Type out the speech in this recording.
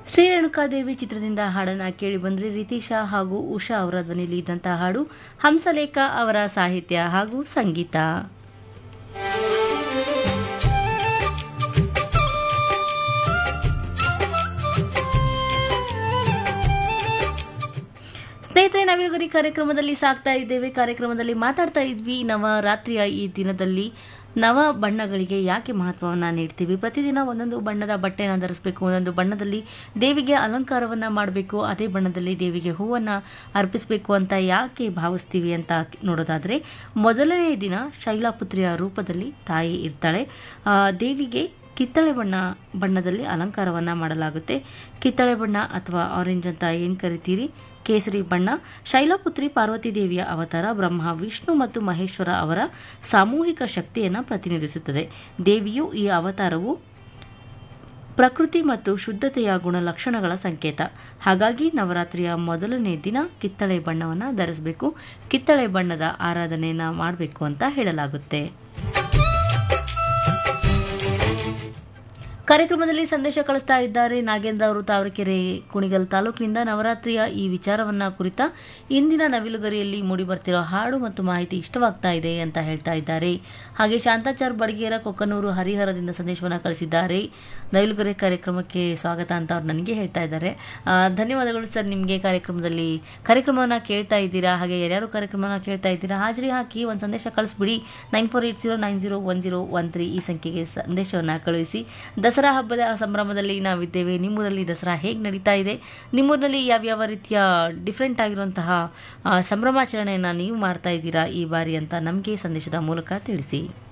ಶ್ರೀ ರೇಣುಕಾದೇವಿ ಚಿತ್ರದಿಂದ ಹಾಡನ್ನ ಕೇಳಿ ಬಂದ್ರೆ ರಿತೀಶಾ ಹಾಗೂ ಉಷಾ ಅವರ ಧ್ವನಿಯಲ್ಲಿ ಇದ್ದಂತಹ ಹಾಡು ಹಂಸಲೇಖ ಅವರ ಸಾಹಿತ್ಯ ಹಾಗೂ ಸಂಗೀತ ಸ್ನೇಹಿತರೆ ನಾವಿಗರಿ ಕಾರ್ಯಕ್ರಮದಲ್ಲಿ ಸಾಕ್ತಾ ಇದ್ದೇವೆ ಕಾರ್ಯಕ್ರಮದಲ್ಲಿ ಮಾತಾಡ್ತಾ ಇದ್ವಿ ನವರಾತ್ರಿಯ ಈ ದಿನದಲ್ಲಿ ನವ ಬಣ್ಣಗಳಿಗೆ ಯಾಕೆ ಮಹತ್ವವನ್ನು ನೀಡ್ತೀವಿ ಪ್ರತಿದಿನ ಒಂದೊಂದು ಬಣ್ಣದ ಬಟ್ಟೆನ ಧರಿಸಬೇಕು ಒಂದೊಂದು ಬಣ್ಣದಲ್ಲಿ ದೇವಿಗೆ ಅಲಂಕಾರವನ್ನ ಮಾಡಬೇಕು ಅದೇ ಬಣ್ಣದಲ್ಲಿ ದೇವಿಗೆ ಹೂವನ್ನ ಅರ್ಪಿಸಬೇಕು ಅಂತ ಯಾಕೆ ಭಾವಿಸ್ತೀವಿ ಅಂತ ನೋಡೋದಾದ್ರೆ ಮೊದಲನೇ ದಿನ ಶೈಲಾಪುತ್ರಿಯ ರೂಪದಲ್ಲಿ ತಾಯಿ ಇರ್ತಾಳೆ ಆ, ದೇವಿಗೆ ಕಿತ್ತಳೆ ಬಣ್ಣ ಬಣ್ಣದಲ್ಲಿ ಅಲಂಕಾರವನ್ನ ಮಾಡಲಾಗುತ್ತೆ ಕಿತ್ತಳೆ ಬಣ್ಣ ಅಥವಾ ಆರೆಂಜ್ ಅಂತ ಏನ್ ಕರಿತೀರಿ ಕೇಸರಿ ಬಣ್ಣ ಶೈಲಪುತ್ರಿ ಪಾರ್ವತಿ ದೇವಿಯ ಅವತಾರ ಬ್ರಹ್ಮ ವಿಷ್ಣು ಮತ್ತು ಮಹೇಶ್ವರ ಅವರ ಸಾಮೂಹಿಕ ಶಕ್ತಿಯನ್ನು ಪ್ರತಿನಿಧಿಸುತ್ತದೆ ದೇವಿಯು ಈ ಅವತಾರವು ಪ್ರಕೃತಿ ಮತ್ತು ಶುದ್ಧತೆಯ ಗುಣಲಕ್ಷಣಗಳ ಸಂಕೇತ ಹಾಗಾಗಿ ನವರಾತ್ರಿಯ ಮೊದಲನೇ ದಿನ ಕಿತ್ತಳೆ ಬಣ್ಣವನ್ನು ಧರಿಸಬೇಕು ಕಿತ್ತಳೆ ಬಣ್ಣದ ಆರಾಧನೆಯನ್ನ ಮಾಡಬೇಕು ಅಂತ ಹೇಳಲಾಗುತ್ತೆ ಕಾರ್ಯಕ್ರಮದಲ್ಲಿ ಸಂದೇಶ ಕಳಿಸ್ತಾ ಇದ್ದಾರೆ ನಾಗೇಂದ್ರ ಅವರು ತಾವರೆಕೆರೆ ಕುಣಿಗಲ್ ತಾಲೂಕಿನಿಂದ ನವರಾತ್ರಿಯ ಈ ವಿಚಾರವನ್ನ ಕುರಿತ ಇಂದಿನ ನವಿಲುಗರಿಯಲ್ಲಿ ಮೂಡಿ ಬರ್ತಿರೋ ಹಾಡು ಮತ್ತು ಮಾಹಿತಿ ಇಷ್ಟವಾಗ್ತಾ ಇದೆ ಅಂತ ಹೇಳ್ತಾ ಇದ್ದಾರೆ ಹಾಗೆ ಶಾಂತಾಚಾರ್ ಬಡಗೇರ ಕೊಕ್ಕನೂರು ಹರಿಹರದಿಂದ ಸಂದೇಶವನ್ನ ಕಳಿಸಿದ್ದಾರೆ ನವಿಲುಗರಿ ಕಾರ್ಯಕ್ರಮಕ್ಕೆ ಸ್ವಾಗತ ಅಂತ ಅವ್ರು ನನಗೆ ಹೇಳ್ತಾ ಇದ್ದಾರೆ ಆ, ಧನ್ಯವಾದಗಳು ಸರ್ ನಿಮಗೆ ಕಾರ್ಯಕ್ರಮದಲ್ಲಿ ಕಾರ್ಯಕ್ರಮವನ್ನ ಕೇಳ್ತಾ ಇದ್ದೀರಾ ಹಾಗೆ ಯಾರ್ಯಾರು ಕಾರ್ಯಕ್ರಮನ ಕೇಳ್ತಾ ಇದ್ದೀರಾ ಹಾಜರಿ ಹಾಕಿ ಒಂದು ಸಂದೇಶ ಕಳಿಸ್ಬಿಡಿ nine four eight zero nine zero one zero one three ಈ ಸಂಖ್ಯೆಗೆ ಸಂದೇಶವನ್ನು ಕಳುಹಿಸಿ ದಸರಾ ಹಬ್ಬದ ಸಂಭ್ರಮದಲ್ಲಿ ನಾವಿದ್ದೇವೆ ನಿಮ್ಮೂರಲ್ಲಿ ದಸರಾ ಹೇಗೆ ನಡೀತಾ ಇದೆ ನಿಮ್ಮೂರಿನಲ್ಲಿ ಯಾವ್ಯಾವ ರೀತಿಯ ಡಿಫ್ರೆಂಟ್ ಆಗಿರುವಂತಹ ಆ, ಸಂಭ್ರಮಾಚರಣೆಯನ್ನು ನೀವು ಮಾಡ್ತಾ ಇದ್ದೀರಾ ಈ ಬಾರಿ ಅಂತ ನಮಗೆ ಸಂದೇಶದ ಮೂಲಕ ತಿಳಿಸಿ